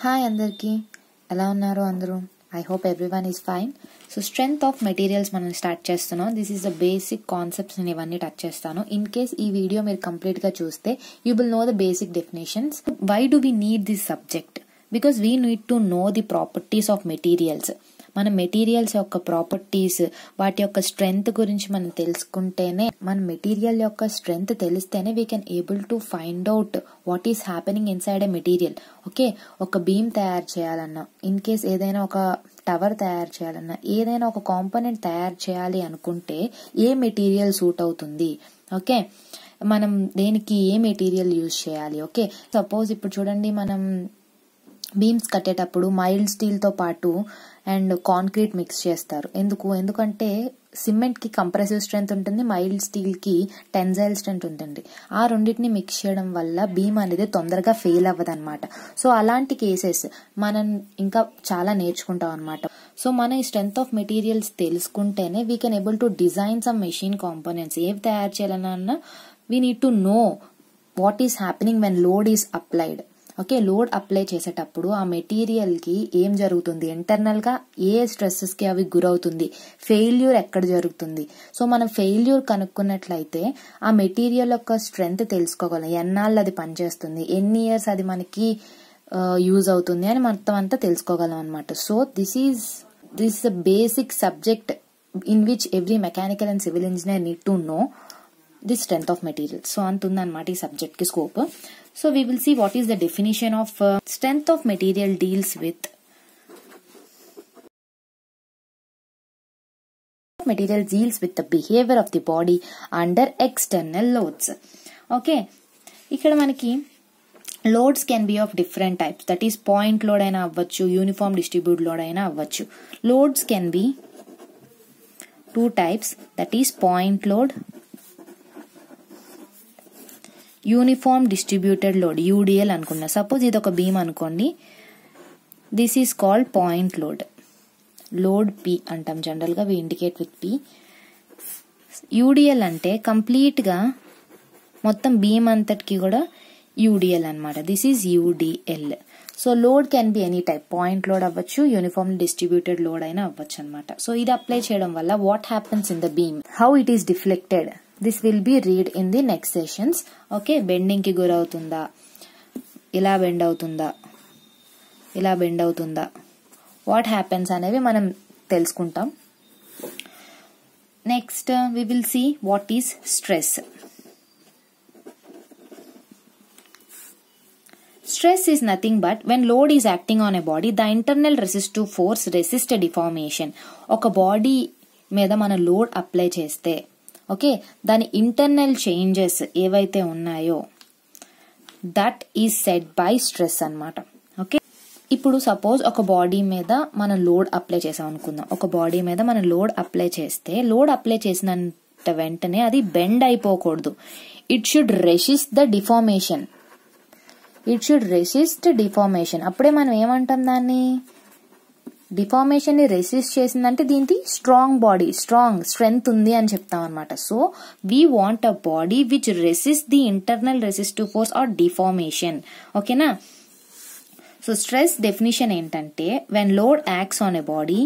Hi అందరికీ ఎలా ఉన్నారు అందరూ I hope everyone is fine so strength of materials మనం స్టార్ట్ చేస్తున్నాం this is the basic concepts నేను ఇవన్నీ టచ్ చేస్తాను ఇన్ కేస్ ఈ వీడియో మీరు కంప్లీట్గా చూస్తే you will know the basic definitions why do we need this subject because we need to know the properties of materials మన materials యొక్క properties వాటి యొక్క స్ట్రెంగ్త్ గురించి మనం తెలుసుకుంటేనే మన మెటీరియల్ యొక్క స్ట్రెంగ్త్ తెలిస్తేనే we can able to find out what is happening inside a material okay ఒక బీమ్ తయారు చేయాలన్నా ఇన్ కేస్ ఏదైనా ఒక టవర్ తయారు చేయాలన్నా ఏదైనా ఒక కాంపోనెంట్ తయారు చేయాలి అనుకుంటే ఏ మెటీరియల్ సూట్ అవుతుంది ఓకే మనం దేనికి ఏ మెటీరియల్ యూజ్ చేయాలి ఓకే సపోజ్ ఇప్పుడు చూడండి మనం బీమ్స్ కట్టేటప్పుడు మైల్డ్ స్టీల్తో పాటు అండ్ కాంక్రీట్ మిక్స్ చేస్తారు ఎందుకు ఎందుకంటే సిమెంట్కి కంప్రెసివ్ స్ట్రెంత్ ఉంటుంది మైల్డ్ స్టీల్కి టెన్జైల్ స్ట్రెంత్ ఉంటుంది ఆ రెండింటిని మిక్స్ చేయడం వల్ల బీమ్ అనేది తొందరగా ఫెయిల్ అవ్వదు అనమాట సో అలాంటి కేసెస్ మనం ఇంకా చాలా నేర్చుకుంటాం అనమాట సో మన ఈ స్ట్రెంత్ ఆఫ్ మెటీరియల్స్ తెలుసుకుంటేనే we can able to design some machine components ఏవి తయారు చేయాలన్నా we need to know what is happening when load is applied okay load apply చేసేటప్పుడు ఆ మెటీరియల్కి ఏం జరుగుతుంది ఇంటర్నల్గా ఏ స్ట్రెస్సెస్కి అవి గురవుతుంది ఫెయిల్యూర్ ఎక్కడ జరుగుతుంది సో మనం ఫెయిల్యూర్ కనుక్కున్నట్లయితే ఆ మెటీరియల్ యొక్క స్ట్రెంగ్త్ తెలుసుకోగలం ఎన్నాళ్ళు అది పనిచేస్తుంది ఎన్ని ఇయర్స్ అది మనకి యూజ్ అవుతుంది అని మొత్తం అంతా తెలుసుకోగలం అనమాట so this is this the basic subject in which every mechanical and civil engineer need to know the strength of material so అంత ఉందన్నమాట ఈ సబ్జెక్ట్ కి scope so we will see what is the definition of strength of material deals with material deals with the behaviour of the body under external loads okay ఇక్కడ మనకి loads can be of different types that is point load అయినా అవ్వచ్చు uniform distribute load అయినా అవ్వచ్చు loads can be two types that is point load uniform distributed load UDL అనుకున్నా suppose ఇది ఒక beam అనుకోండి this is called point load load P అంటాం జనరల్గా we indicate with P UDL అంటే కంప్లీట్గా మొత్తం బీమ్ అంతటికి కూడా యూడిఎల్ అనమాట this is UDL so load can be any type point load అవ్వచ్చు యూనిఫామ్ డిస్ట్రిబ్యూటెడ్ లోడ్ అయినా అవ్వచ్చు అనమాట సో ఇది అప్లై చేయడం వల్ల what happens in the beam how it is deflected this will be read in the next sessions okay bending కి గురవుతుందా ఇలా బెండ్ అవుతుందా ఇలా బెండ్ అవుతుందా వాట్ హ్యాపెన్స్ అనేవి మనం తెలుసుకుంటాం next we will see what is stress Stress is nothing but when load is acting on a body, the internal resistive force resist a deformation. ఒక బాడీ మీద మనం లోడ్ అప్లై చేస్తే okay దాని internal changes ఏవైతే ఉన్నాయో that is set by stress అనమాట okay ఇప్పుడు suppose ఒక బాడీ మీద మనం లోడ్ అప్లై చేసాం అనుకుందాం ఒక బాడీ మీద మనం లోడ్ అప్లై చేస్తే లోడ్ అప్లై చేసినంత వెంటనే అది బెండ్ అయిపోకూడదు it should resist the deformation it should resist deformation అప్పుడే మనం ఏమంటాం దాన్ని డిఫార్మేషన్ ని రెసిస్ట్ చేసిందంటే దీనికి స్ట్రాంగ్ బాడీ స్ట్రాంగ్ స్ట్రెంగ్త్ ఉంది అని చెప్తాం అనమాట so we want a body which resist the internal resistive force or deformation ఓకేనా సో స్ట్రెస్ డెఫినిషన్ ఏంటంటే when load acts on a body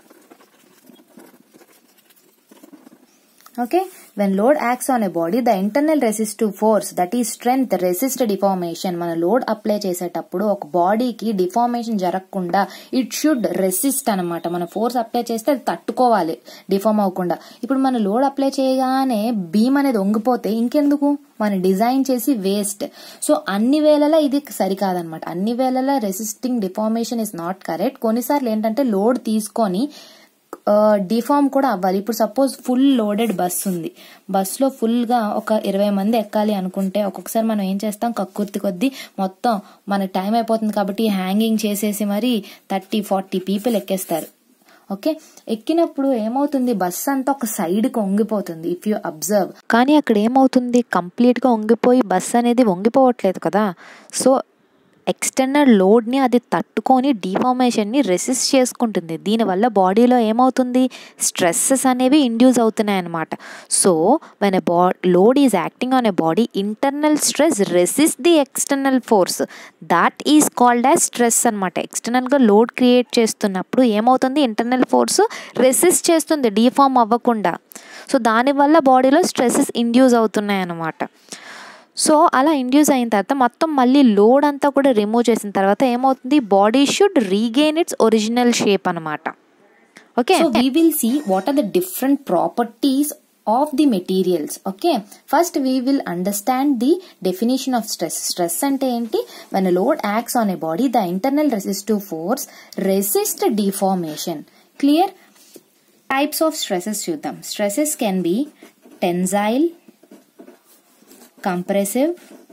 okay when load acts on a body the internal resistive force that is strength resist deformation మన load apply చేసేటప్పుడు ఒక బాడీకి deformation జరగకుండా it should resist అనమాట మన force apply చేస్తే అది తట్టుకోవాలి డిఫార్మ్ అవ్వకుండా ఇప్పుడు మన లోడ్ అప్లై చేయగానే బీమ్ అనేది వంగిపోతే ఇంకెందుకు మనం డిజైన్ చేసి వేస్ట్ సో అన్ని వేళలా ఇది సరికాదనమాట అన్ని వేళలా resisting deformation is not correct కొన్నిసార్లు ఏంటంటే లోడ్ తీసుకొని డిఫార్మ్ కూడా అవ్వాలి ఇప్పుడు సపోజ్ ఫుల్ లోడెడ్ బస్ ఉంది బస్సులో ఫుల్గా ఒక ఇరవై మంది ఎక్కాలి అనుకుంటే ఒక్కొక్కసారి మనం ఏం చేస్తాం కక్కుర్తి కొద్దీ మొత్తం మనకి టైం అయిపోతుంది కాబట్టి హ్యాంగింగ్ చేసేసి మరి థర్టీ ఫార్టీ పీపుల్ ఎక్కేస్తారు ఓకే ఎక్కినప్పుడు ఏమవుతుంది బస్ అంతా ఒక సైడ్కి వంగిపోతుంది ఇఫ్ యూ అబ్జర్వ్ కానీ అక్కడ ఏమవుతుంది కంప్లీట్గా వంగిపోయి బస్ అనేది వంగిపోవట్లేదు కదా సో ఎక్స్టర్నల్ లోడ్ని అది తట్టుకొని డిఫార్మేషన్ని రెసిస్ట్ చేసుకుంటుంది దీనివల్ల బాడీలో ఏమవుతుంది స్ట్రెస్సెస్ అనేవి ఇండ్యూస్ అవుతున్నాయి అన్నమాట సో వెన్ ఎ బా load is acting on a body internal stress resist the external force that is called as stress అనమాట ఎక్స్టర్నల్గా లోడ్ క్రియేట్ చేస్తున్నప్పుడు ఏమవుతుంది ఇంటర్నల్ ఫోర్స్ రెసిస్ట్ చేస్తుంది డిఫార్మ్ అవ్వకుండా సో దానివల్ల బాడీలో స్ట్రెస్సెస్ ఇండ్యూస్ అవుతున్నాయి అన్నమాట సో అలా ఇండ్యూస్ అయిన తర్వాత మొత్తం మళ్ళీ లోడ్ అంతా కూడా రిమూవ్ చేసిన తర్వాత ఏమవుతుంది body should regain its original shape అనమాట okay So we will see what are the different properties of the materials. Okay. First we will understand the definition of stress. Stress ante enti when a load acts on a body the internal resistive force resist deformation. Clear? Types of stresses చూద్దాం. Stresses can be tensile, compressive,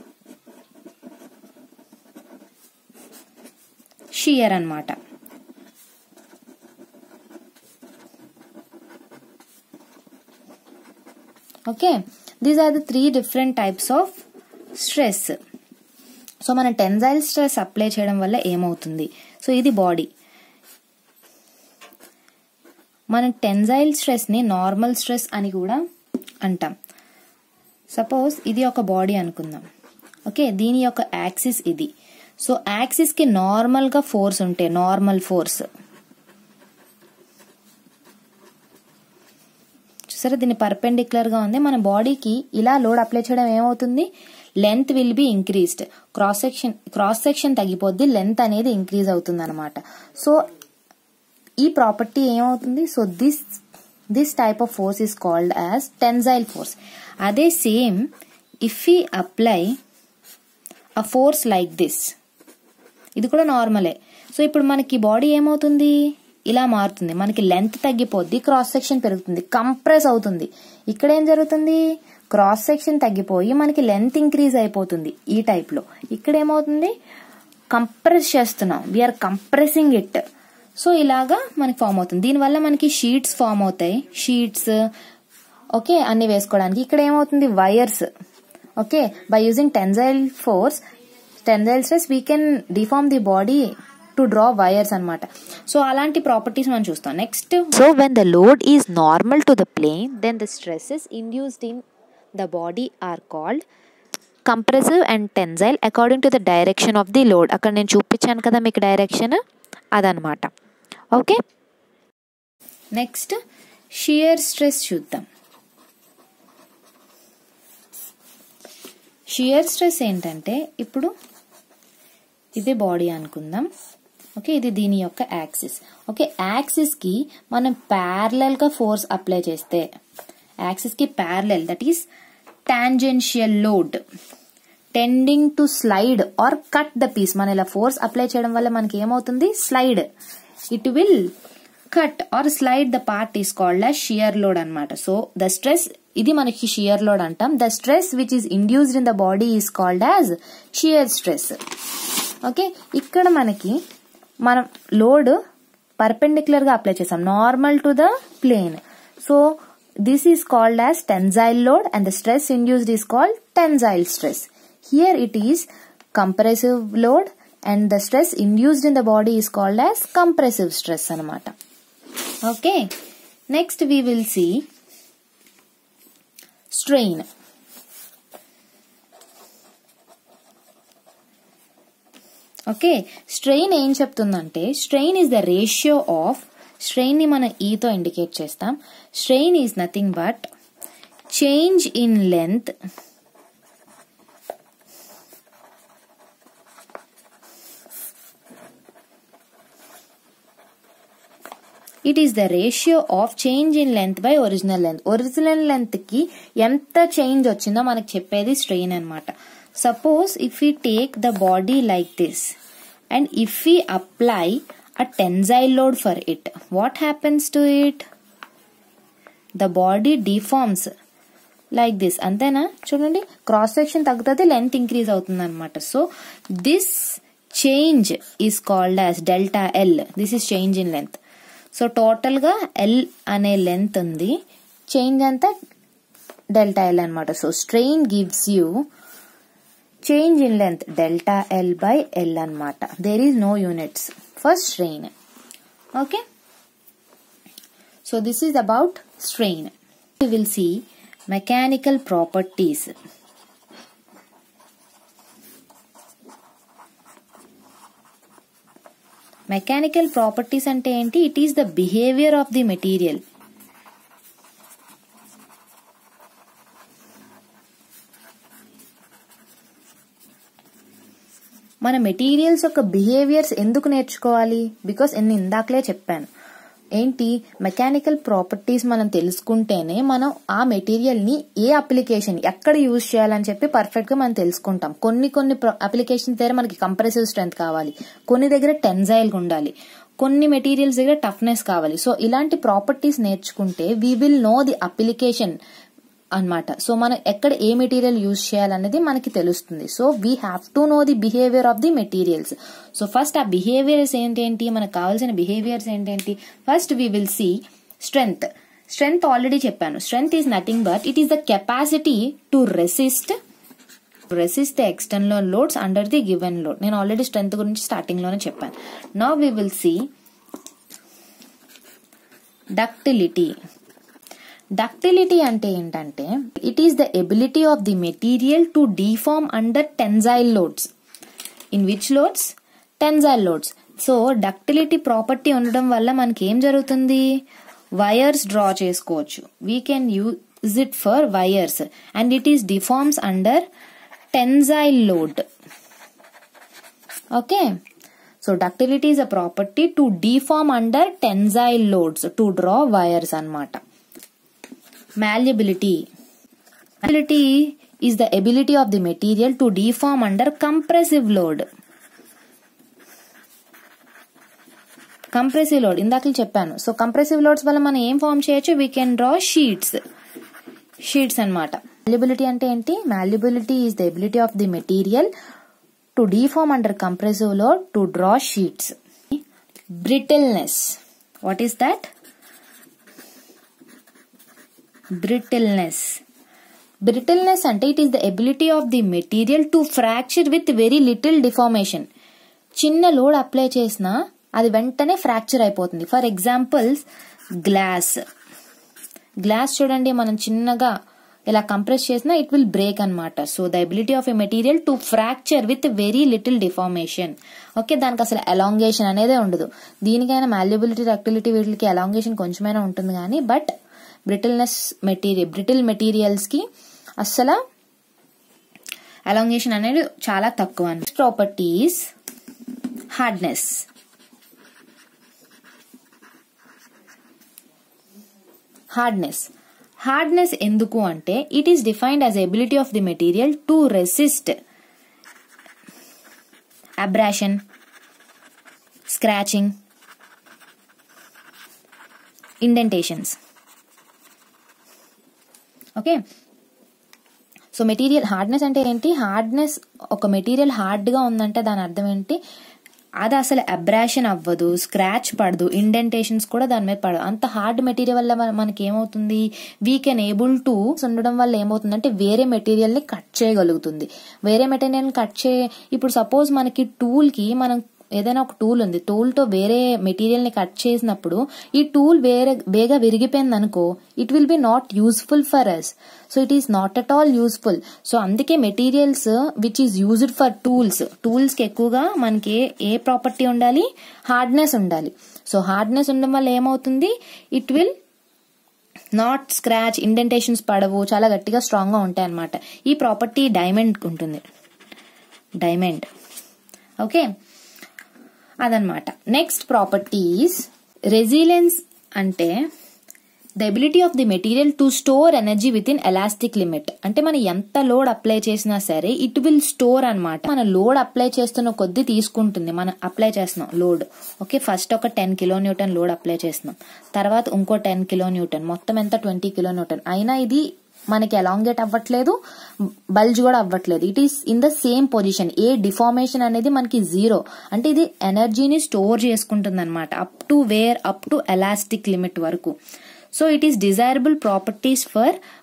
shear అన్నమాట okay these are the three different types of stress so మనం tensile stress apply చేయడం వల్ల ఏమవుతుంది so ఇది body మనం tensile స్ట్రెస్ని normal stress అని కూడా అంటాం సపోజ్ ఇది ఒక బాడీ అనుకుందాం ఓకే దీని యొక్క యాక్సిస్ ఇది సో యాక్సిస్కి నార్మల్గా ఫోర్స్ ఉంటే నార్మల్ ఫోర్స్ చూసారా దీన్ని పర్పెండిక్యులర్ గా ఉంది మన బాడీకి ఇలా లోడ్ అప్లై చేయడం ఏమవుతుంది length will be increased cross section cross section తగ్గిపోద్ది లెంత్ అనేది ఇంక్రీజ్ అవుతుంది అనమాట సో ఈ ప్రాపర్టీ ఏమవుతుంది so this this type of force is called as tensile force అదే సేమ్ ఇఫ్ ఈ apply a force like this ఇది కూడా నార్మలే సో ఇప్పుడు మనకి బాడీ ఏమవుతుంది ఇలా మారుతుంది మనకి లెంత్ తగ్గిపోద్ది క్రాస్ సెక్షన్ పెరుగుతుంది కంప్రెస్ అవుతుంది ఇక్కడ ఏం జరుగుతుంది క్రాస్ సెక్షన్ తగ్గిపోయి మనకి లెంత్ ఇంక్రీజ్ అయిపోతుంది ఈ టైప్ లో ఇక్కడ ఏమవుతుంది కంప్రెస్ చేస్తున్నాం వీఆర్ కంప్రెసింగ్ ఇట్ సో ఇలాగా మనకి ఫామ్ అవుతుంది దీనివల్ల మనకి షీట్స్ ఫామ్ అవుతాయి షీట్స్ ఓకే అన్ని వేసుకోవడానికి ఇక్కడ ఏమవుతుంది wires okay by using tensile force tensile stress we can deform the body to draw wires అనమాట సో అలాంటి ప్రాపర్టీస్ మనం చూస్తాం next So when the load is normal to the plane, then the stresses induced in the body are called compressive and tensile according to the direction of the load. అక్కడ నేను చూపించాను కదా మీకు direction అదనమాట okay next shear stress చూద్దాం shear stress ఏంటంటే ఇప్పుడు ఇది బాడీ అనుకుందాం ఓకే ఇది దీని యొక్క యాక్సిస్ ఓకే యాక్సిస్ కి మనం ప్యారలల్ గా ఫోర్స్ అప్లై చేస్తే యాక్సిస్ కి parallel that is tangential load tending to slide or cut the piece మనం ఇలా ఫోర్స్ అప్లై చేయడం వల్ల మనకి ఏమవుతుంది slide it will cut or slide the part is called as shear load అనమాట సో ద స్ట్రెస్ ఇది మనకి షియర్ లోడ్ అంటాం the stress which is induced in the body is called as shear stress okay ఇక్కడ మనకి మనం load perpendicular గా apply చేసాం normal to the plane so this is called as tensile load and the stress induced is called tensile stress here it is compressive load and the stress induced in the body is called as compressive stress అనమాట okay next we will see strain okay strain ఏం చెప్తుందంటే strain is the ratio of strain ని మనం ఈతో ఇండికేట్ చేస్తాం strain is nothing but change in length it is the ratio of change in length by original length original length కి ఎంత change వచ్చిందో మనకు చెప్పేది స్ట్రెయిన్ అనమాట suppose if you take the body like this and if you apply a tensile load for it what happens to it the body deforms like this అంతేనా చూడండి cross section తగ్గుతుంది length increase అవుతుంది అనమాట so this change is called as delta L this is change in length so total గా L అనే length ఉంది change అంతా delta L అనమాట so strain gives you change in length delta L by L అనమాట there is no units for strain okay so this is about strain we will see mechanical properties mechanical properties అంటే ఏంటి it is the behaviour of the material మన materials యొక్క behaviours ఎందుకు నేర్చుకోవాలి because నేను ఇందాకలే చెప్పాను ఏంటి మెకానికల్ ప్రాపర్టీస్ మనం తెలుసుకుంటేనే మనం ఆ మెటీరియల్ ని ఏ అప్లికేషన్ ఎక్కడ యూజ్ చేయాలని చెప్పి పర్ఫెక్ట్ గా మనం తెలుసుకుంటాం కొన్ని కొన్ని అప్లికేషన్ దగ్గర మనకి కంప్రెసివ్ స్ట్రెంత్ కావాలి కొన్ని దగ్గర టెన్జైల్ ఉండాలి కొన్ని మెటీరియల్స్ దగ్గర టఫ్నెస్ కావాలి సో ఇలాంటి ప్రాపర్టీస్ నేర్చుకుంటే we will know the application అన్నమాట సో మనం ఎక్కడ ఏ మెటీరియల్ యూజ్ చేయాలనేది మనకి తెలుస్తుంది so we have to know the behaviour of the materials so first ఆ బిహేవియర్స్ ఏంటేంటి మనకు కావాల్సిన బిహేవియర్స్ ఏంటేంటి first we will see strength strength already చెప్పాను strength is nothing but it is the capacity to resist resist the external loads under the given load నేను already strength గురించి starting లోనే చెప్పాను now we will see ductility ductility అంటే ఏంటంటే it is the ability of the material to deform under tensile loads in which loads tensile loads so ductility property ఉండడం వల్ల మనకి ఏం జరుగుతుంది వైర్స్ డ్రా చేసుకోవచ్చు we can use it for wires and it is deforms under tensile load okay so ductility is a property to deform under tensile loads to draw wires అన్నమాట malleability malleability is the ability of the material to deform under compressive load compressive load ఇందాక చెప్పాను so compressive loads వల్ల మనం ఏం form చేయొచ్చు we can draw sheets sheets అనమాట malleability అంటే ఏంటి malleability is the ability of the material to deform under compressive load to draw sheets brittleness what is that brittleness brittleness అంటే it is the ability of the material to fracture with very little deformation చిన్న load apply చేసినా అది వెంటనే fracture అయిపోతుంది for examples glass glass చూడండి మనం చిన్నగా ఇలా కంప్రెస్ చేసినా ఇట్ విల్ బ్రేక్ అనమాట so the ability of a material to fracture with very little deformation okay దానికి అసలు ఎలాంగేషన్ అనేదే ఉండదు దీనికైనా మాల్యబిలిటీ డక్టిలిటీ వీటికి ఎలాంగేషన్ కొంచెమైనా ఉంటుంది కానీ but brittleness material brittle materials కి అస్సలు ఎలాంగేషన్ అనేది చాలా తక్కువ ప్రాపర్టీస్ హార్డ్నెస్ హార్డ్నెస్ హార్డ్నెస్ ఎందుకు అంటే it is defined as ability of the material to resist abrasion scratching indentations okay so material hardness అంటే ఏంటి హార్డ్నెస్ ఒక మెటీరియల్ హార్డ్గా ఉందంటే దాని అర్థం ఏంటి అది అసలు అబ్రాషన్ అవ్వదు స్క్రాచ్ పడదు ఇండెంటేషన్స్ కూడా దాని మీద పడదు అంత హార్డ్ మెటీరియల్ వల్ల మనకి ఏమవుతుంది వీ కెన్ ఏబుల్ టు ఉండడం వల్ల ఏమవుతుందంటే వేరే మెటీరియల్ ని కట్ చేయగలుగుతుంది వేరే మెటీరియల్ ని కట్ చే ఇప్పుడు సపోజ్ మనకి టూల్ కి మనం ఏదైనా ఒక టూల్ ఉంది టూల్ తో వేరే మెటీరియల్ ని కట్ చేసినప్పుడు ఈ టూల్ వేరే వేగా విరిగిపోయింది అనుకో it will be not useful for us so it is not at all useful so అందుకే materials which is used for tools tools కి ఎక్కువగా మనకి ఏ ప్రాపర్టీ ఉండాలి హార్డ్నెస్ ఉండాలి సో హార్డ్నెస్ ఉండడం వల్ల ఏమవుతుంది it will not scratch indentations పడవు చాలా గట్టిగా స్ట్రాంగ్ గా ఉంటాయి అనమాట ఈ ప్రాపర్టీ డైమండ్ ఉంటుంది డైమండ్ ఓకే అదనమాట నెక్స్ట్ ప్రాపర్టీస్ రెసిలెన్స్ అంటే the ability of the material to store energy within elastic limit అంటే మనం ఎంత లోడ్ అప్లై చేసినా సరే ఇట్ విల్ స్టోర్ అనమాట మన లోడ్ అప్లై చేస్తున్న కొద్దీ తీసుకుంటుంది మనం అప్లై చేస్తున్నాం లోడ్ ఓకే ఫస్ట్ ఒక ten kilo newton load apply చేస్తున్నాం తర్వాత ఇంకో టెన్ కిలో న్యూటన్ మొత్తం ఎంత ట్వంటీ కిలో న్యూటన్ అయినా ఇది మనకి ఎలాంగేట్ అవ్వట్లేదు బల్జ్ కూడా అవ్వట్లేదు it is in the same position a deformation అనేది మనకి జీరో అంటే ఇది ఎనర్జీని స్టోర్ చేసుకుంటుంది అనమాట up to where up to elastic limit వరకు so it is desirable properties for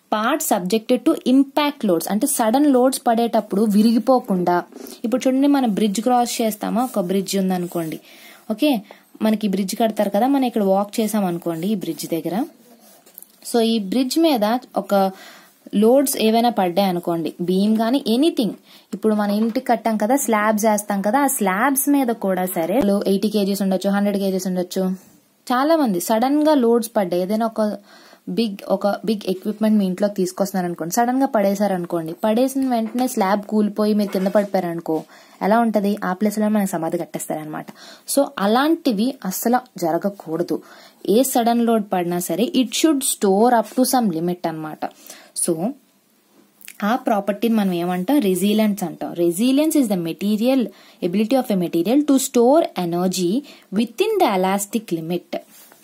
part subjected to impact loads అంటే సడన్ లోడ్స్ పడేటప్పుడు విరిగిపోకుండా ఇప్పుడు చూడండి మనం బ్రిడ్జ్ క్రాస్ చేస్తామా ఒక బ్రిడ్జ్ ఉందనుకోండి ఓకే మనకి బ్రిడ్జ్ కడతారు కదా మనం ఇక్కడ వాక్ చేసాం అనుకోండి ఈ బ్రిడ్జ్ దగ్గర సో ఈ బ్రిడ్జ్ మీద ఒక లోడ్స్ ఏవైనా పడ్డాయి అనుకోండి బీమ్ కానీ ఎనీథింగ్ ఇప్పుడు మన ఇంటికి కట్టాం కదా స్లాబ్స్ వేస్తాం కదా ఆ స్లాబ్స్ మీద కూడా సరే ఎయిటీ కేజీస్ ఉండొచ్చు హండ్రెడ్ కేజీస్ ఉండొచ్చు చాలా మంది సడన్ గా లోడ్స్ పడ్డాయి ఏదైనా ఒక బిగ్ ఒక బిగ్ ఎక్విప్మెంట్ మీ ఇంట్లోకి తీసుకొస్తున్నారు అనుకోండి సడన్ గా పడేశారు అనుకోండి పడేసిన వెంటనే స్లాబ్ కూలిపోయి మీరు కింద పడిపోయారు అనుకో ఎలా ఉంటది ఆ ప్లేస్ లో మనకి సమాధి కట్టేస్తారనమాట సో అలాంటివి అస్సలు జరగకూడదు ఏ సడన్ లోడ్ పడినా సరే it should store up to some limit అన్నమాట సో ఆ ప్రాపర్టీని మనం ఏమంటాం రెసిలియన్స్ అంటాం resilience is the material ability of a material to store energy within the elastic limit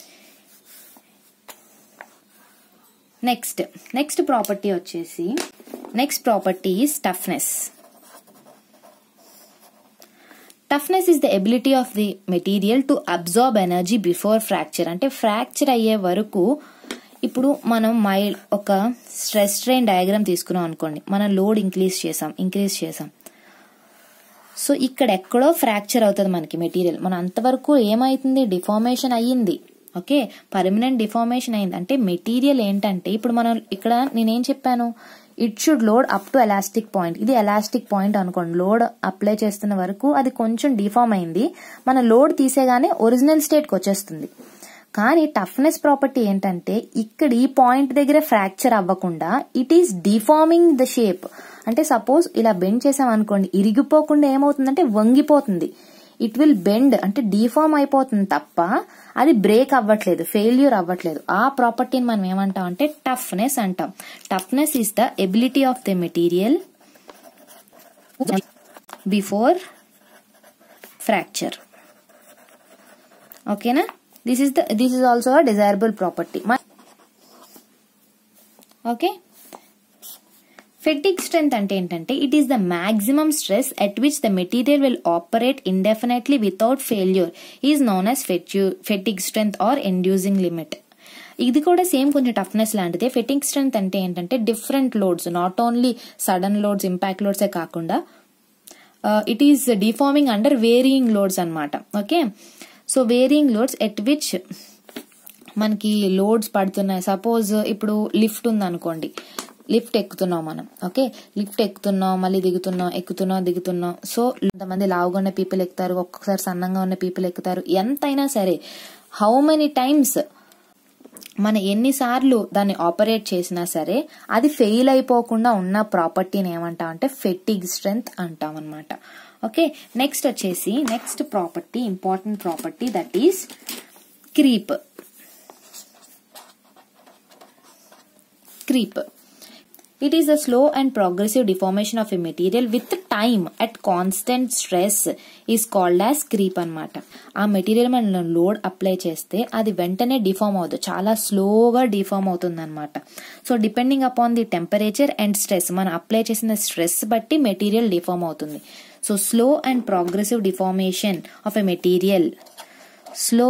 next next property వచ్చేసి next property is toughness toughness is the ability of the material to absorb energy before fracture అంటే fracture అయ్యే వరకు ఇప్పుడు మనం mile ఒక stress train diagram తీసుకున్నాం అనుకోండి మనం లోడ్ ఇంక్రీజ్ చేసాం ఇంక్రీజ్ చేసాం సో ఇక్కడ ఎక్కడో ఫ్రాక్చర్ అవుతుంది మనకి మెటీరియల్ మన అంతవరకు ఏమైతుంది డిఫార్మేషన్ అయ్యింది ఓకే పర్మనెంట్ డిఫార్మేషన్ అయింది అంటే మెటీరియల్ ఏంటంటే ఇప్పుడు మనం ఇక్కడ నేనేం చెప్పాను it should load up to elastic point ఇది ఎలాస్టిక్ పాయింట్ అనుకోండి లోడ్ అప్లై చేస్తున్న వరకు అది కొంచెం డిఫార్మ్ అయింది మన లోడ్ తీసేగానే ఒరిజినల్ స్టేట్కి వచ్చేస్తుంది కానీ టఫ్నెస్ ప్రాపర్టీ ఏంటంటే ఇక్కడ ఈ పాయింట్ దగ్గర ఫ్రాక్చర్ అవ్వకుండా it is deforming the shape అంటే సపోజ్ ఇలా బెండ్ చేసాం అనుకోండి ఇరిగిపోకుండా ఏమవుతుందంటే వంగిపోతుంది ఇట్ విల్ బెండ్ అంటే డిఫార్మ్ అయిపోతుంది తప్ప అది బ్రేక్ అవ్వట్లేదు ఫెయిల్యూర్ అవ్వట్లేదు ఆ ప్రాపర్టీని మనం ఏమంటాం అంటే టఫ్నెస్ అంటాం toughness is the ability of the material before fracture ఓకేనా this is the this is also desirable property okay fatigue strength అంటే ఏంటంటే it is the maximum stress at which the material will operate indefinitely without failure is known as fatigue strength or inducing limit ఇది కూడా same కొంచెం toughness లాంటిదే ఫెటింగ్ strength అంటే ఏంటంటే different loads not only sudden loads impact లోడ్సే కాకుండా it is deforming under varying loads అనమాట okay so varying loads at which మనకి లోడ్స్ పడుతున్నాయి సపోజ్ ఇప్పుడు లిఫ్ట్ ఉంది అనుకోండి లిఫ్ట్ ఎక్కుతున్నాం మనం ఓకే లిఫ్ట్ ఎక్కుతున్నాం మళ్ళీ దిగుతున్నాం ఎక్కుతున్నాం దిగుతున్నాం సో కొంతమంది లావుగా ఉన్న పీపుల్ ఎక్కుతారు ఒక్కొక్కసారి సన్నంగా ఉన్న పీపుల్ ఎక్కుతారు ఎంతైనా సరే హౌ మెనీ టైమ్స్ మన ఎన్నిసార్లు దాన్ని ఆపరేట్ చేసినా సరే అది ఫెయిల్ అయిపోకుండా ఉన్న ప్రాపర్టీని ఏమంటాం అంటే ఫెటిగ్ స్ట్రెంగ్త్ అంటాం అనమాట ఓకే నెక్స్ట్ వచ్చేసి next property important property that is creep creep It is a slow and progressive deformation of a material with time at constant stress is called as creep అనమాట ఆ material మనం load apply చేస్తే అది వెంటనే deform అవుతుంది చాలా స్లోగా deform అవుతుంది అనమాట so depending upon the temperature and stress మనం అప్లై చేసిన స్ట్రెస్ బట్టి మెటీరియల్ డిఫార్మ్ అవుతుంది so slow and progressive deformation of a material slow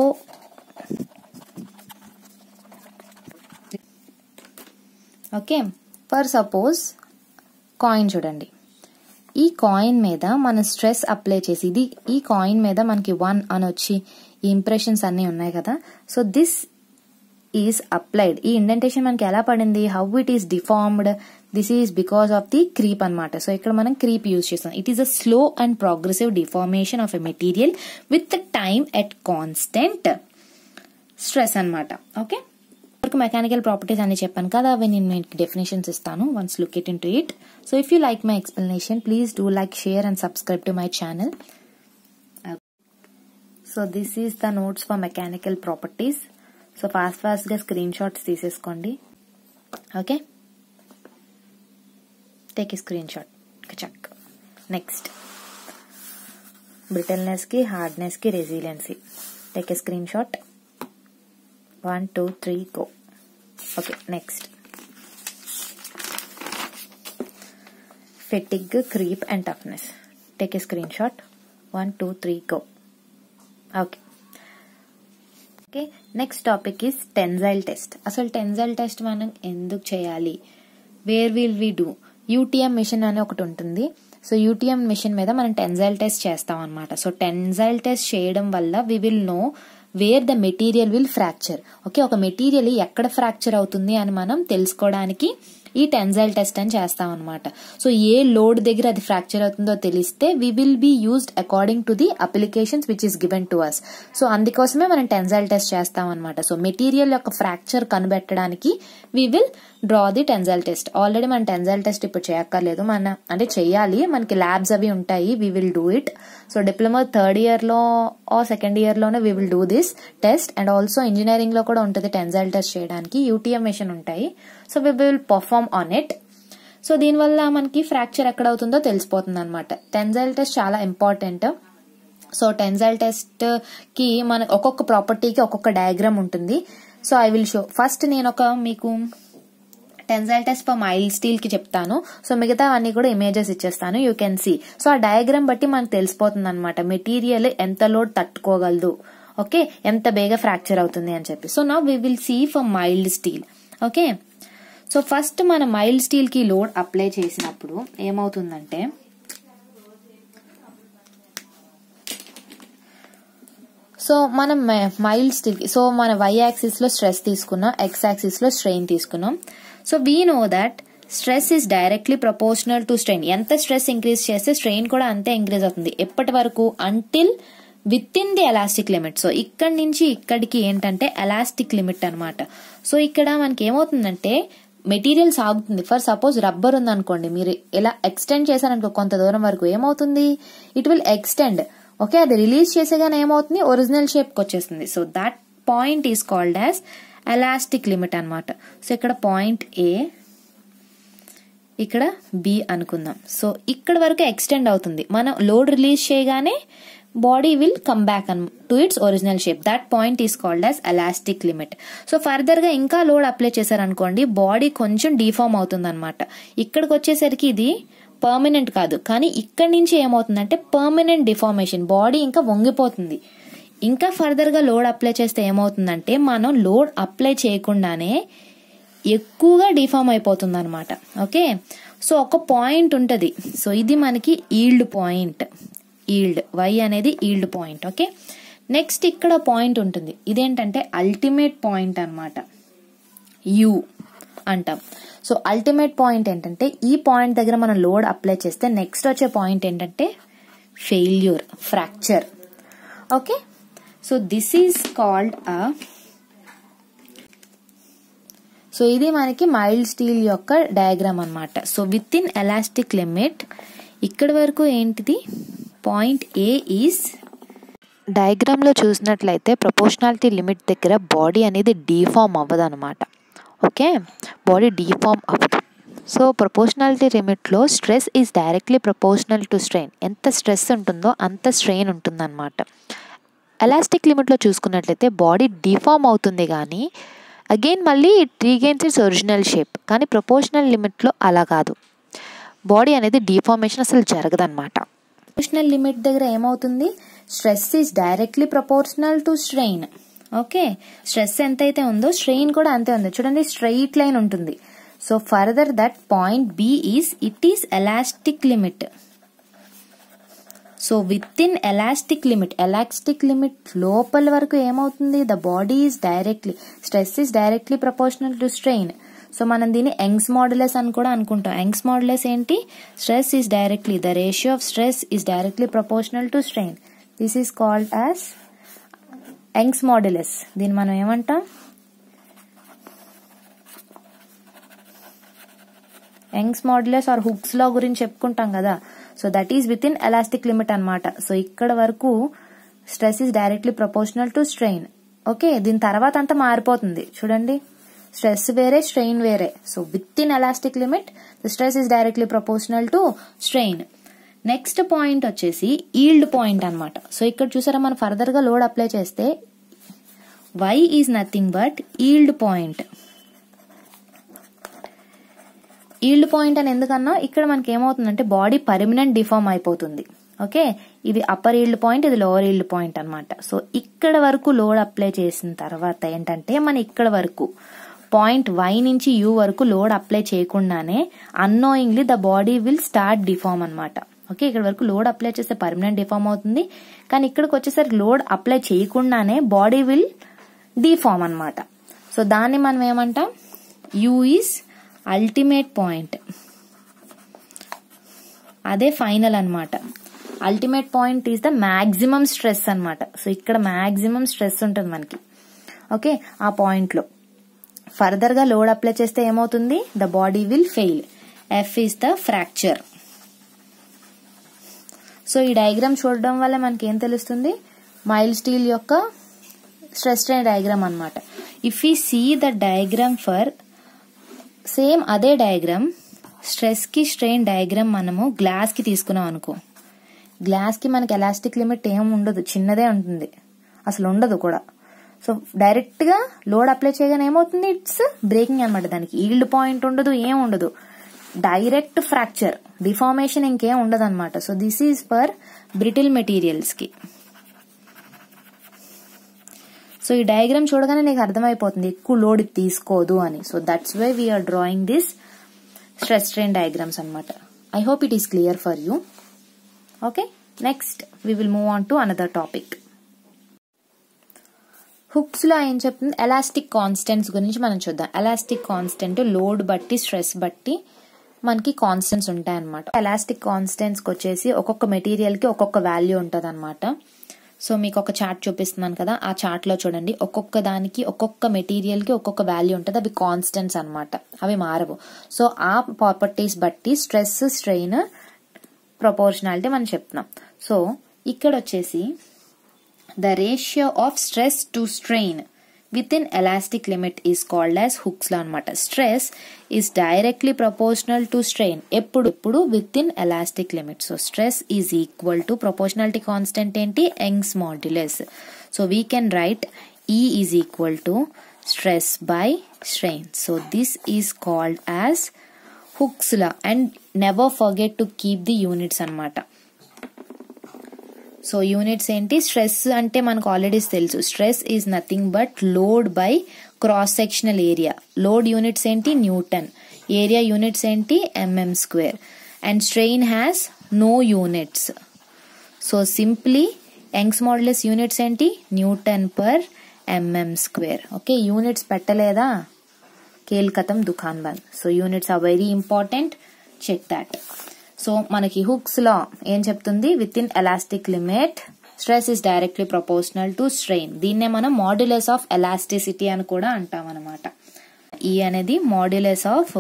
okay for suppose coin చూడండి ఈ కాయిన్ మీద మన స్ట్రెస్ అప్లై చేసి ఇది ఈ కాయిన్ మీద మనకి వన్ అని వచ్చి ఈ ఇంప్రెషన్స్ అన్నీ ఉన్నాయి కదా సో దిస్ ఈజ్ అప్లైడ్ ఈ ఇండెంటేషన్ మనకి ఎలా పడింది how it is deformed this is because of the creep అనమాట సో ఇక్కడ మనం క్రీప్ యూజ్ చేస్తాం it is a slow and progressive deformation of a material with time at constant stress అనమాట okay వరకు మెకానికల్ ప్రాపర్టీస్ అని చెప్పాను కదా అవి నేను మీకు డెఫినేషన్స్ ఇస్తాను once look it into it so if you like my explanation please do like share and subscribe to my channel so this is the notes for mechanical properties so fast ఫాస్ట్గా screenshots తీసేసుకోండి okay take a screenshot చక్ next బ్రిటల్నెస్కి హార్డ్నెస్కి resiliency take a screenshot one two three go okay next fatigue creep and toughness take a screenshot one two three go okay okay next topic is tensile test అసలు tensile test మనం ఎందుకు చేయాలి where will we do UTM machine అని ఒకటి ఉంటుంది so UTM machine మీద మనం tensile test చేస్తాం అనమాట సో టెన్జైల్ టెస్ట్ చేయడం వల్ల we will know where the material will fracture okay ఒక మెటీరియల్ ఎక్కడ ఫ్రాక్చర్ అవుతుంది అని మనం తెలుసుకోవడానికి ఈ టెన్జైల్ టెస్ట్ అని చేస్తాం అనమాట సో ఏ లోడ్ దగ్గర అది ఫ్రాక్చర్ అవుతుందో తెలిస్తే we will be used according to the applications which is given to us so అందుకోసమే మనం టెన్జైల్ టెస్ట్ చేస్తాం అనమాట సో మెటీరియల్ యొక్క ఫ్రాక్చర్ కనిపెట్టడానికి we will draw the tensile test already మన టెన్జైల్ టెస్ట్ ఇప్పుడు చేయక్కర్లేదు మన అంటే చేయాలి మనకి ల్యాబ్స్ అవి ఉంటాయి we will do it so diploma third year లో సెకండ్ ఇయర్ లోనే we will do this test and also engineering లో కూడా ఉంటుంది టెన్జైల్ టెస్ట్ చేయడానికి యూటీఎం మిషన్ ఉంటాయి so we will perform on it so దీనివల్ల మనకి ఫ్రాక్చర్ ఎక్కడ అవుతుందో తెలిసిపోతుంది అనమాట టెన్జైల్ టెస్ట్ చాలా ఇంపార్టెంట్ సో టెన్జైల్ టెస్ట్ కి మన ఒక్కొక్క ప్రాపర్టీకి ఒక్కొక్క డయాగ్రామ్ ఉంటుంది so I will show first నేను ఒక మీకు tensile test for mild steel కి చెప్తాను సో మిగతా అన్ని కూడా ఇమేజెస్ ఇచ్చేస్తాను యూ కెన్ సీ సో ఆ డయాగ్రామ్ బట్టి మనకు తెలిసిపోతుంది అనమాట మెటీరియల్ ఎంత లోడ్ తట్టుకోగలదు ఓకే ఎంత బేగా ఫ్రాక్చర్ అవుతుంది అని చెప్పి సో నా we will see for mild steel okay so first మన మైల్డ్ స్టీల్ కి లోడ్ అప్లై చేసినప్పుడు ఏమవుతుందంటే సో మనం మైల్డ్ స్టీల్ సో మన వై యాక్సిస్ లో స్ట్రెస్ తీసుకున్నాం ఎక్స్ యాక్సిస్ లో స్ట్రెయిన్ తీసుకున్నాం so we know that stress is directly proportional to strain ఎంత స్ట్రెస్ ఇంక్రీజ్ చేస్తే స్ట్రెయిన్ కూడా అంతే ఇంక్రీజ్ అవుతుంది ఎప్పటి వరకు until within the elastic limit so ఇక్కడి నుంచి ఇక్కడికి ఏంటంటే ఎలాస్టిక్ లిమిట్ అనమాట సో ఇక్కడ మనకి ఏమవుతుందంటే మెటీరియల్ సాగుతుంది ఫర్ సపోజ్ రబ్బర్ ఉందనుకోండి మీరు ఇలా ఎక్స్టెండ్ చేశారనుకో కొంత దూరం వరకు ఏమవుతుంది ఇట్ విల్ ఎక్స్టెండ్ ఓకే అది రిలీజ్ చేసేగానే ఏమవుతుంది ఒరిజినల్ షేప్కి వచ్చేస్తుంది so that point is called as elastic limit అనమాట సో ఇక్కడ పాయింట్ ఏ ఇక్కడ బి అనుకుందాం సో ఇక్కడ వరకు ఎక్స్టెండ్ అవుతుంది మనం లోడ్ రిలీజ్ చేయగానే body will come back to its original shape that point is called as elastic limit so further గా ఇంకా లోడ్ అప్లై చేశారనుకోండి బాడీ కొంచెం డిఫార్మ్ అవుతుంది అనమాట ఇక్కడికి వచ్చేసరికి ఇది పర్మనెంట్ కాదు కానీ ఇక్కడి నుంచి ఏమవుతుందంటే పర్మనెంట్ డిఫార్మేషన్ బాడీ ఇంకా వంగిపోతుంది ఇంకా ఫర్దర్ గా లోడ్ అప్లై చేస్తే ఏమవుతుందంటే మనం లోడ్ అప్లై చేయకుండానే ఎక్కువగా డిఫార్మ్ అయిపోతుంది అనమాట ఓకే సో ఒక పాయింట్ ఉంటుంది సో ఇది మనకి ఈల్డ్ పాయింట్ ఈల్డ్ వై అనేది ఈల్డ్ పాయింట్ ఓకే నెక్స్ట్ ఇక్కడ పాయింట్ ఉంటుంది ఇదేంటంటే అల్టిమేట్ పాయింట్ అనమాట యు అంటాం సో అల్టిమేట్ పాయింట్ ఏంటంటే ఈ పాయింట్ దగ్గర మనం లోడ్ అప్లై చేస్తే నెక్స్ట్ వచ్చే పాయింట్ ఏంటంటే failure fracture okay so this is called a so ఇది మనకి మైల్డ్ స్టీల్ యొక్క డయాగ్రామ్ అనమాట so within elastic limit ఇక్కడి వరకు ఏంటిది పాయింట్ ఏ ఈస్ డయాగ్రామ్లో చూసినట్లయితే ప్రపోర్షనాలిటీ లిమిట్ దగ్గర బాడీ అనేది డీఫామ్ అవ్వదు అనమాట ఓకే బాడీ డీఫామ్ అవ్వదు సో ప్రపోర్షనాలిటీ లిమిట్లో stress is directly proportional to strain ఎంత స్ట్రెస్ ఉంటుందో అంత స్ట్రెయిన్ ఉంటుందన్నమాట ఎలాస్టిక్ లిమిట్లో చూసుకున్నట్లయితే బాడీ డిఫార్మ్ అవుతుంది కానీ అగైన్ మళ్ళీ it regains its original shape కానీ ప్రపోర్షనల్ లిమిట్లో అలా కాదు బాడీ అనేది డిఫార్మేషన్ అసలు జరగదన్నమాట ప్రపోర్షనల్ లిమిట్ దగ్గర ఏమవుతుంది stress is directly proportional to strain okay stress ఎంతైతే ఉందో స్ట్రెయిన్ కూడా అంతే ఉంది చూడండి స్ట్రైట్ లైన్ ఉంటుంది so further that point B is it is elastic limit so within elastic limit elastic limit లోపల వరకు ఏమవుతుంది the body is directly stress is directly proportional to strain so మనం దీన్ని యంగ్స్ మాడ్యులస్ అని కూడా అనుకుంటాం Young's modulus ఏంటి stress is directly the ratio of stress is directly proportional to strain this is called as Young's modulus దీన్ని మనం ఏమంటాం Young's modulus or Hooke's law గురించి చెప్పుకుంటాం కదా so that is within elastic limit అనమాట so ఇక్కడ వరకు stress is directly proportional to strain okay దీని తర్వాత అంతా మారిపోతుంది చూడండి స్ట్రెస్ వేరే స్ట్రెయిన్ వేరే so within elastic limit the stress is directly proportional to strain next point వచ్చేసి ఈల్డ్ పాయింట్ అనమాట సో ఇక్కడ చూసారా మనం ఫర్దర్ గా లోడ్ అప్లై చేస్తే Y is nothing but yield point yield point అని ఎందుకన్నా ఇక్కడ మనకి ఏమవుతుందంటే బాడీ పర్మనెంట్ డిఫార్మ్ అయిపోతుంది ఓకే ఇది అప్పర్ ఈల్డ్ పాయింట్ ఇది లోవర్ ఈల్డ్ పాయింట్ అనమాట సో ఇక్కడ వరకు లోడ్ అప్లై చేసిన తర్వాత ఏంటంటే మన ఇక్కడ వరకు పాయింట్ వై నుంచి యూ వరకు లోడ్ అప్లై చేయకుండానే annoyingly the body will start deform అనమాట ఓకే ఇక్కడ వరకు లోడ్ అప్లై చేస్తే పర్మనెంట్ డిఫార్మ్ అవుతుంది కానీ ఇక్కడికి వచ్చేసరికి లోడ్ అప్లై చేయకుండానే బాడీ విల్ డిఫార్మ్ అనమాట సో దాన్ని మనం ఏమంటాం యూ ఈస్ అల్టిమేట్ పాయింట్ అదే ఫైనల్ అనమాట ultimate point is the maximum stress అనమాట సో ఇక్కడ మ్యాక్సిమం స్ట్రెస్ ఉంటుంది మనకి ఓకే ఆ పాయింట్లో ఫర్దర్ గా లోడ్ అప్లై చేస్తే ఏమవుతుంది the body will fail F is the fracture so ఈ డయాగ్రామ్ చూడడం వల్ల మనకి ఏం తెలుస్తుంది మైల్ స్టీల్ యొక్క స్ట్రెస్ స్ట్రెయిన్ డయాగ్రామ్ అనమాట if you see the diagram for same అదే డయాగ్రామ్ స్ట్రెస్ కి స్ట్రెయిన్ డయాగ్రామ్ మనము గ్లాస్ కి తీసుకున్నాం అనుకో గ్లాస్ కి మనకి ఎలాస్టిక్ లిమిట్ ఏం ఉండదు చిన్నదే ఉంటుంది అసలు ఉండదు కూడా సో డైరెక్ట్ గా లోడ్ అప్లై చేయగానే ఏమవుతుంది ఇట్స్ బ్రేకింగ్ అనమాట దానికి ఈల్డ్ పాయింట్ ఉండదు ఏం ఉండదు డైరెక్ట్ ఫ్రాక్చర్ డిఫార్మేషన్ ఇంకేం ఉండదు అనమాట so this is for brittle materials కి సో ఈ డయాగ్రామ్ చూడగానే నీకు అర్థమైపోతుంది ఎక్కువ లోడ్ తీసుకోదు అని so that's why we are drawing this stress strain diagrams అనమాట I hope it is clear for you okay next we will move on to another topic Hooke's లో ఏం చెప్తుంది ఎలాస్టిక్ కాన్స్టెంట్స్ గురించి మనం చూద్దాం ఎలాస్టిక్ కాన్స్టెంట్ లోడ్ బట్టి stress బట్టి మనకి కాన్స్టెంట్స్ ఉంటాయి అనమాట ఎలాస్టిక్ కాన్స్టెంట్స్ వచ్చేసి ఒక్కొక్క మెటీరియల్ కి ఒక్కొక్క వాల్యూ ఉంటుంది అనమాట సో మీకు ఒక చార్ట్ చూపిస్తున్నాను కదా ఆ చార్ట్ లో చూడండి ఒక్కొక్క దానికి ఒక్కొక్క మెటీరియల్ కి ఒక్కొక్క వాల్యూ ఉంటుంది అవి కాన్స్టెంట్స్ అనమాట అవి మారవు సో ఆ ప్రాపర్టీస్ బట్టి స్ట్రెస్ స్ట్రెయిన్ ప్రపోర్షనాలిటీ మనం చెప్తున్నాం సో ఇక్కడ వచ్చేసి the ratio of stress to strain within elastic limit is called as Hooke's law అనమాట stress is directly proportional to strain ఎప్పుడు ఎప్పుడు within elastic limit so stress is equal to proportionality constant ఏంటి Young's modulus so we can write E is equal to stress by strain so this is called as Hooke's law and never forget to keep the units అనమాట so units ఏంటి stress అంటే మనకు already తెలుసు stress is nothing but load by cross sectional area load units ఏంటి newton area units ఏంటి mm square and strain has no units so simply Young's modulus units ఏంటి newton per mm square okay units పెట్టలేదా కేల్కతం దుకాన్ బంద్ so units are very important check that so మనకి Hooke's law ఏం చెప్తుంది within elastic limit stress is directly proportional to strain దీన్నే మనం మాడ్యులస్ ఆఫ్ ఎలాస్టిసిటీ అని కూడా అంటాం అనమాట ఈ అనేది modulus of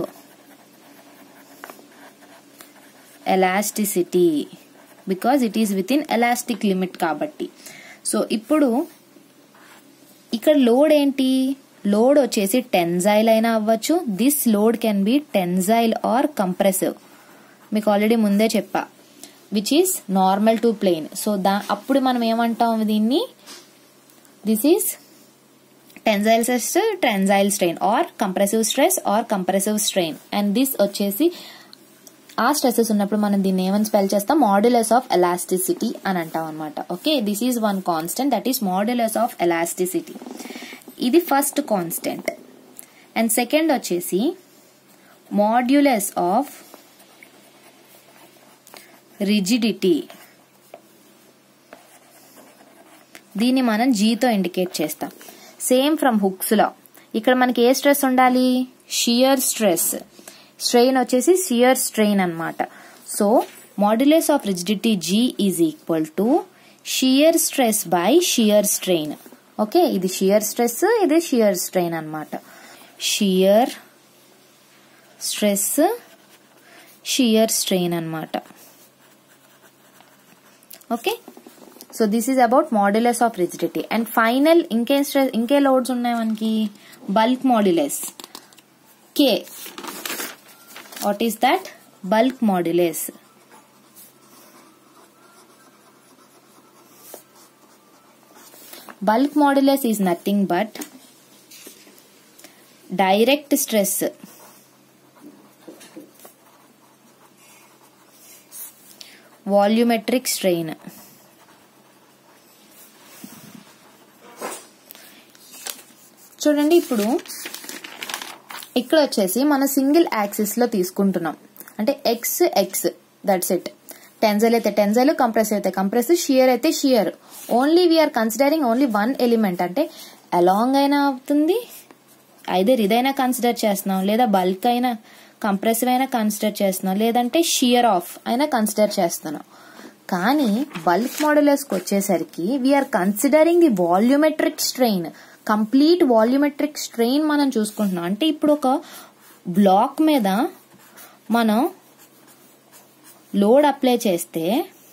elasticity because it is within elastic limit కాబట్టి సో ఇప్పుడు ఇక్కడ లోడ్ ఏంటి లోడ్ వచ్చేసి టెన్జైల్ అయినా అవ్వచ్చు this load can be tensile or compressive మీకు ఆల్రెడీ ముందే చెప్పా which is normal to plane so దా అప్పుడు మనం ఏమంటాం దీన్ని this is tensile stress tensile strain or compressive stress or compressive strain and this వచ్చేసి ఆ స్ట్రెసెస్ ఉన్నప్పుడు మనం దీన్ని ఏమని స్పెల్ చేస్తాం మాడ్యులస్ ఆఫ్ ఎలాస్టిసిటీ అని అంటాం అనమాట okay this is one constant that is modulus of elasticity ఇది ఫస్ట్ కాన్స్టెంట్ అండ్ సెకండ్ వచ్చేసి మాడ్యులస్ ఆఫ్ రిజిడిటీ దీన్ని మనం జీతో ఇండికేట్ చేస్తాం సేమ్ ఫ్రమ్ హుక్స్ లో ఇక్కడ మనకి ఏ స్ట్రెస్ ఉండాలి షియర్ స్ట్రెస్ స్ట్రెయిన్ వచ్చేసి షియర్ స్ట్రెయిన్ అనమాట so modulus of rigidity G is equal to shear stress by shear strain okay ఇది షియర్ స్ట్రెస్ ఇది షియర్ స్ట్రెయిన్ అనమాట షియర్ స్ట్రెస్ షియర్ స్ట్రెయిన్ అనమాట okay so this is about modulus of rigidity and final ఇంకే stress ఇంకే loads ఉన్నాయి మనకి bulk modulus K what is that bulk modulus bulk modulus is nothing but direct stress volumetric strain చూడండి ఇప్పుడు ఇక్కడ వచ్చేసి మన సింగిల్ యాక్సిస్ లో తీసుకుంటున్నాం అంటే X X that's it tensile అయితే టెన్జైల్ కంప్రెస్ అయితే కంప్రెస్ షియర్ అయితే shear only we are considering only one element అంటే అలాంగ్ అయినా అవుతుంది ఐదర్ ఇదైనా కన్సిడర్ చేస్తున్నాం లేదా బల్క్ అయినా కంప్రెసివ్ అయినా కన్సిడర్ చేస్తున్నాం లేదంటే షియర్ ఆఫ్ అయినా కన్సిడర్ చేస్తున్నాం కానీ బల్క్ మోడలర్స్కి వచ్చేసరికి we are considering the volumetric strain complete volumetric strain మనం చూసుకుంటున్నాం అంటే ఇప్పుడు ఒక బ్లాక్ మీద మనం లోడ్ అప్లై చేస్తే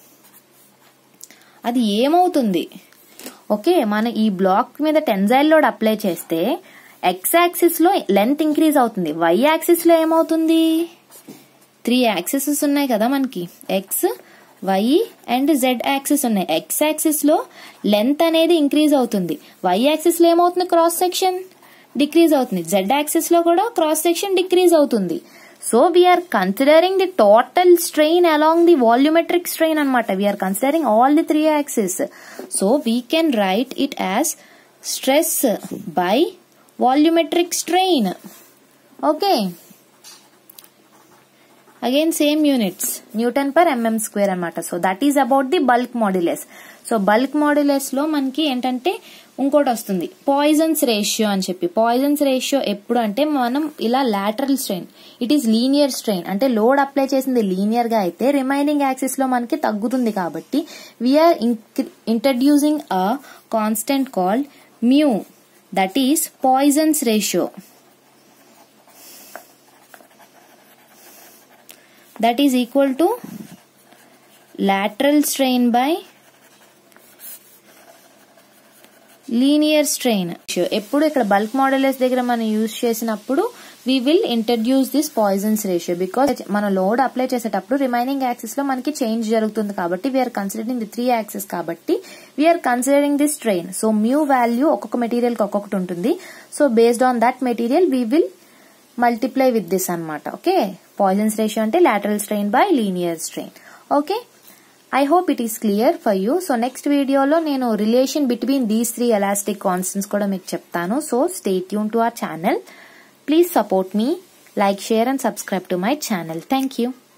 అది ఏమవుతుంది ఓకే మన ఈ బ్లాక్ మీద టెన్జైల్ లోడ్ అప్లై చేస్తే ఎక్స్ యాక్సిస్ లో లెంత్ ఇంక్రీజ్ అవుతుంది వై యాక్సిస్ లో ఏమవుతుంది త్రీ యాక్సిసెస్ ఉన్నాయి కదా మనకి X Y and Z axis ఉన్నాయి ఎక్స్ యాక్సిస్ లో లెంత్ అనేది ఇంక్రీజ్ అవుతుంది వై యాక్సిస్ లో ఏమవుతుంది క్రాస్ సెక్షన్ డిక్రీజ్ అవుతుంది జెడ్ యాక్సిస్ లో కూడా క్రాస్ సెక్షన్ డిక్రీజ్ అవుతుంది so we are considering the total strain along the volumetric strain అనమాట we are considering all the three axis so we can write it as stress by volumetric strain okay again same units newton per mm square అనమాట so that is about the bulk modulus so bulk modulus లో మనకి ఏంటంటే ఇంకోటి వస్తుంది poisons ratio అని చెప్పి poisons ratio ఎప్పుడు అంటే మనం ఇలా lateral strain it is linear strain అంటే లోడ్ అప్లై చేసింది లీనియర్ గా అయితే రిమైనింగ్ యాక్సిస్ లో మనకి తగ్గుతుంది కాబట్టి we are introducing a constant called mu that is Poisson's ratio that is equal to lateral strain by linear strain ఎప్పుడు ఇక్కడ బల్క్ మోడలర్స్ దగ్గర మనం యూజ్ చేసినప్పుడు we will introduce this Poisson's ratio because మన లోడ్ అప్లై చేసేటప్పుడు remaining axis లో మనకి change జరుగుతుంది కాబట్టి we are considering the three axis కాబట్టి we are considering this strain so mu value ఒక్కొక్క మెటీరియల్ కి ఒక్కొక్కటి ఉంటుంది so based on that material we will multiply with this అనమాట ఓకే పాయిజన్స్ రేషియో అంటే lateral strain by linear strain okay I hope it is clear for you so next వీడియోలో నేను relation between these three elastic constants కూడా మీకు చెప్తాను so stay tuned to our channel please support me like share and subscribe to my channel thank you